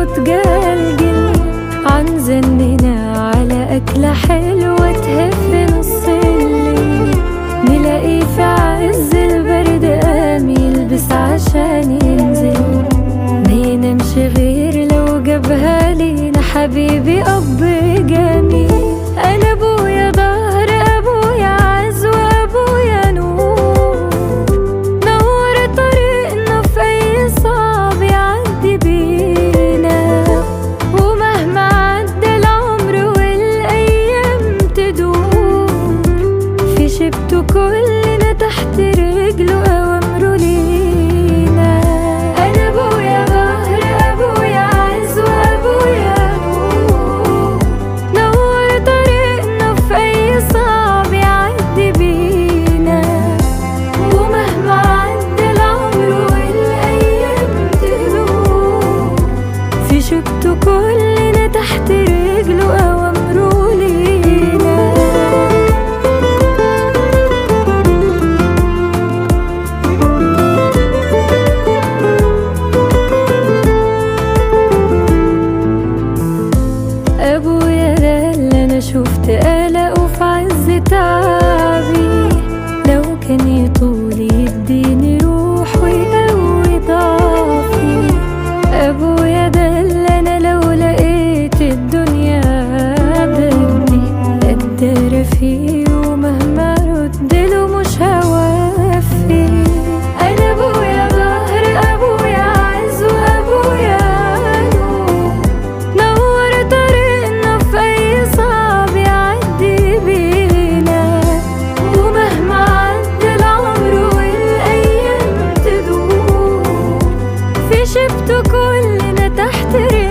وتقلقل عن زننا على أكلة حلوة تهف نص الليل نلاقي في عز البرد قام يلبس عشان ينزل ما ينامش غير لو جابها لينا حبيبي أب جميل أنا أبويا ظهر أبويا عز وأبويا نور نور طريقنا في أي صعب يعدي بينا ومهما عدى العمر والأيام تدور في شبته كلنا تحت رجله أوامره لينا أنا أبويا ظهر أبويا عز وأبويا نور نور طريقنا في أي صعب يعدي بينا ومهما عدى العمر والأيام تدور في شبته كلنا تحت رجله أوامره لينا أبويا ده اللي أنا شفت قلقه في عز تعبي لو كان يطول يديني روح ويقوي ضعفي أبويا ده اللي أنا لو لقيت الدنيا بدي قدر فيه ومهما ردله مش هوفي أنا أبويا ظهر أبويا عز وأبويا نور نور طريقنا في أي صعب يعدي بينا ومهما عدى العمر والأيام تدور في شبته كلنا تحت رجله